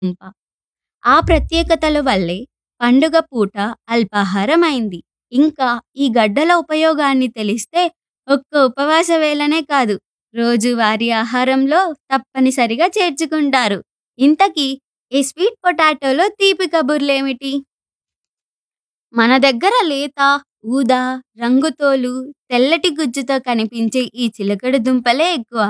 దుంప. ఆ ప్రత్యేకతల వల్లే పండుగ పూట అల్పాహారం అయింది. ఇంకా ఈ గడ్డల ఉపయోగాన్ని తెలిస్తే ఒక్క ఉపవాస వేళనే కాదు, రోజువారీ ఆహారంలో తప్పనిసరిగా చేర్చుకుంటారు. ఇంతకీ ఈ స్వీట్ పొటాటోలో తీపి కబుర్లేమిటి? మన దగ్గర లేత, ఊదా, రంగుతోలు, తెల్లటి గుజ్జుతో కనిపించే ఈ చిలకడ దుంపలే ఎక్కువ.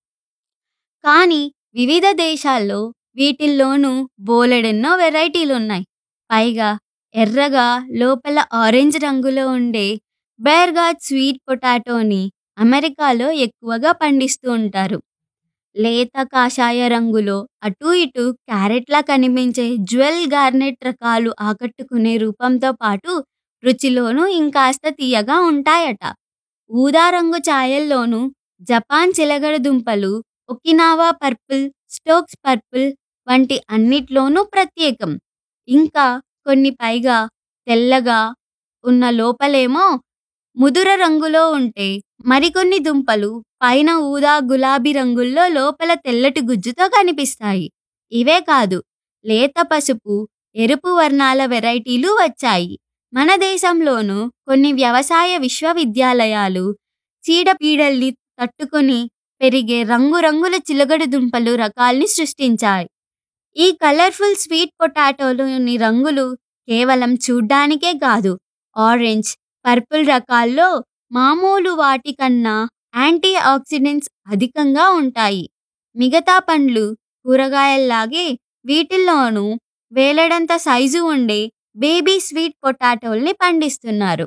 కానీ వివిధ దేశాల్లో వీటిల్లోనూ బోలెడెన్నో వెరైటీలున్నాయి. పైగా ఎర్రగా లోపల ఆరెంజ్ రంగులో ఉండే బేర్ గార్డ్ స్వీట్ పొటాటోని అమెరికాలో ఎక్కువగా పండిస్తూ ఉంటారు. లేత కాషాయ రంగులో అటూ ఇటూ క్యారెట్లా కనిపించే జ్యువెల్ గార్నెట్ రకాలు ఆకట్టుకునే రూపంతో పాటు రుచిలోనూ ఇంకాస్త తియ్యగా ఉంటాయట. ఊదా రంగు ఛాయల్లోనూ జపాన్ చిలకడ దుంపలు ఒకినావా పర్పుల్, స్టోక్స్ పర్పుల్ వంటి అన్నిట్లోనూ ప్రత్యేకం. ఇంకా కొన్ని పైగా తెల్లగా ఉన్న లోపలేమో ముదుర రంగులో ఉంటే మరికొన్ని దుంపలు పైన ఊదా గులాబీ రంగుల్లో లోపల తెల్లటి గుజ్జుతో కనిపిస్తాయి. ఇవే కాదు లేత పసుపు, ఎరుపు వర్ణాల వెరైటీలు వచ్చాయి. మన దేశంలోనూ కొన్ని వ్యవసాయ విశ్వవిద్యాలయాలు చీడపీడల్ని తట్టుకొని పెరిగే రంగురంగుల చిలకడ దుంపలు రకాల్ని సృష్టించాయి. ఈ కలర్ఫుల్ స్వీట్ పొటాటోలోని రంగులు కేవలం చూడ్డానికే కాదు ఆరెంజ్, పర్పుల్ రకాల్లో మామూలు వాటి కన్నా యాంటీ ఆక్సిడెంట్స్ అధికంగా ఉంటాయి. మిగతా పండ్లు, కూరగాయల్లాగే వీటిల్లోనూ వేలెడంత సైజు ఉండే బేబీ స్వీట్ పొటాటోల్ని పండిస్తున్నారు.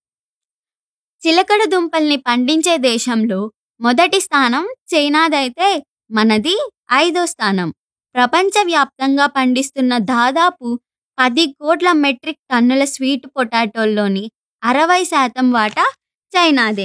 చిలకడ దుంపల్ని పండించే దేశంలో మొదటి స్థానం చైనాదైతే మనది ఐదో స్థానం. ప్రపంచ వ్యాప్తంగా పండిస్తున్న దాదాపు పది కోట్ల మెట్రిక్ టన్నుల స్వీట్ పొటాటోల్లోని అరవై శాతం వాటా చైనాదే.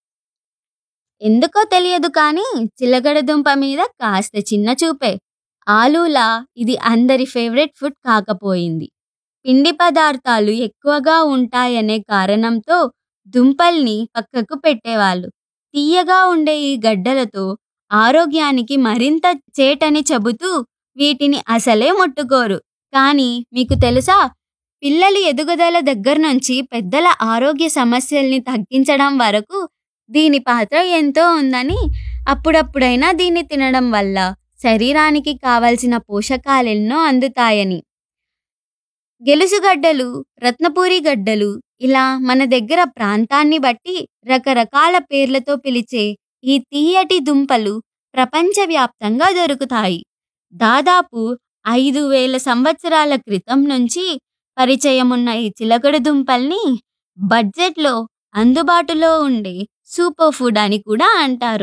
ఎందుకో తెలియదు కానీ చిలకడ దుంప మీద కాస్త చిన్న చూపే. ఆలూలా ఇది అందరి ఫేవరెట్ ఫుడ్ కాకపోయింది. పిండి పదార్థాలు ఎక్కువగా ఉంటాయనే కారణంతో దుంపల్ని పక్కకు పెట్టేవాళ్ళు. తియ్యగా ఉండే ఈ గడ్డలతో ఆరోగ్యానికి మరింత చేటని చెబుతూ వీటిని అసలే ముట్టుకోరు. కానీ మీకు తెలుసా పిల్లల ఎదుగుదల దగ్గర్నుంచి పెద్దల ఆరోగ్య సమస్యల్ని తగ్గించడం వరకు దీని పాత్ర ఎంతో ఉందని అప్పుడప్పుడైనా దీన్ని తినడం వల్ల శరీరానికి కావలసిన పోషకాలెన్నో అందుతాయని. గెలుసుగడ్డలు, రత్నపురి గడ్డలు ఇలా మన దగ్గర ప్రాంతాన్ని బట్టి రకరకాల పేర్లతో పిలిచే ఈ తియ్యటి దుంపలు ప్రపంచ వ్యాప్తంగా దొరుకుతాయి. దాదాపు ఐదు వేల సంవత్సరాల క్రితం నుంచి పరిచయమున్న ఈ చిలకడ దుంపల్ని బడ్జెట్లో అందుబాటులో ఉండే సూపర్ ఫుడ్ అని కూడా అంటారు.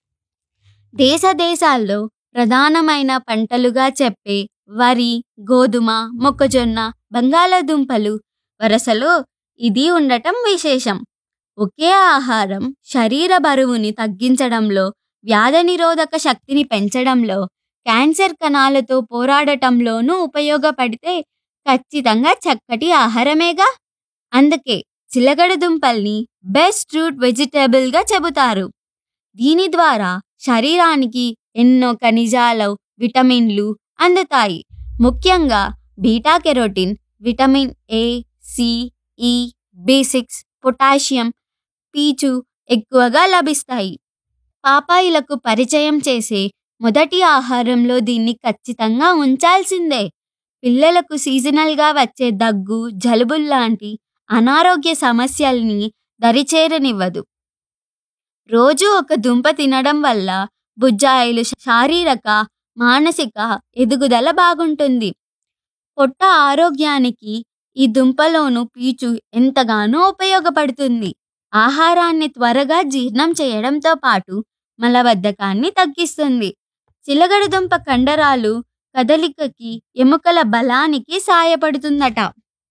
దేశదేశాల్లో ప్రధానమైన పంటలుగా చెప్పే వరి, గోధుమ, మొక్కజొన్న, బంగాళాదుంపలు వరసలో ఇది ఉండటం విశేషం. ఒకే ఆహారం శరీర బరువుని తగ్గించడంలో, వ్యాధినిరోధక శక్తిని పెంచడంలో, క్యాన్సర్ కణాలతో పోరాడటంలోనూ ఉపయోగపడితే ఖచ్చితంగా చక్కటి ఆహారమేగా. అందుకే చిలకడ దుంపల్ని బెస్ట్ రూట్ వెజిటేబుల్గా చెబుతారు. దీని ద్వారా శరీరానికి ఎన్నో ఖనిజాలు, విటమిన్లు అందుతాయి. ముఖ్యంగా beta carotene, vitamin A, C, E, B six, potassium, పీచు ఎక్కువగా లభిస్తాయి. పాపాయిలకు పరిచయం చేసే మొదటి ఆహారంలో దీన్ని ఖచ్చితంగా ఉంచాల్సిందే. పిల్లలకు సీజనల్గా వచ్చే దగ్గు, జలుబుల్లాంటి అనారోగ్య సమస్యల్ని దరిచేరనివ్వదు. రోజూ ఒక దుంప తినడం వల్ల బుజ్జాయిల శారీరక, మానసిక ఎదుగుదల బాగుంటుంది. పొట్ట ఆరోగ్యానికి ఈ దుంపలోని పీచు ఎంతగానో ఉపయోగపడుతుంది. ఆహారాన్ని త్వరగా జీర్ణం చేయడంతో పాటు మలబద్ధకాన్ని తగ్గిస్తుంది. చిలకడ దుంప కండరాలు కదలికకి, ఎముకల బలానికి సాయపడుతుందట.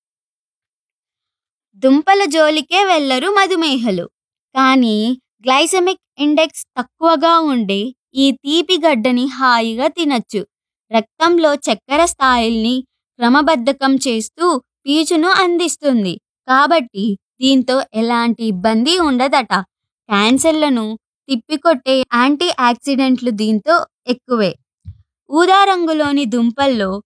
దుంపల జోలికే వెళ్లరు మధుమేహులు. కానీ గ్లైసెమిక్ ఇండెక్స్ తక్కువగా ఉండే ఈ తీపి గడ్డని హాయిగా తినొచ్చు. రక్తంలో చక్కెర స్థాయిల్ని క్రమబద్ధకం చేస్తూ పీచును అందిస్తుంది. కాబట్టి దీంతో ఎలాంటి ఇబ్బంది ఉండదట. క్యాన్సర్లను తిప్పికొట్టే యాంటీ ఆక్సిడెంట్లు దీంతో ఎక్కువే. ఊదా రంగులోని దుంపల్లో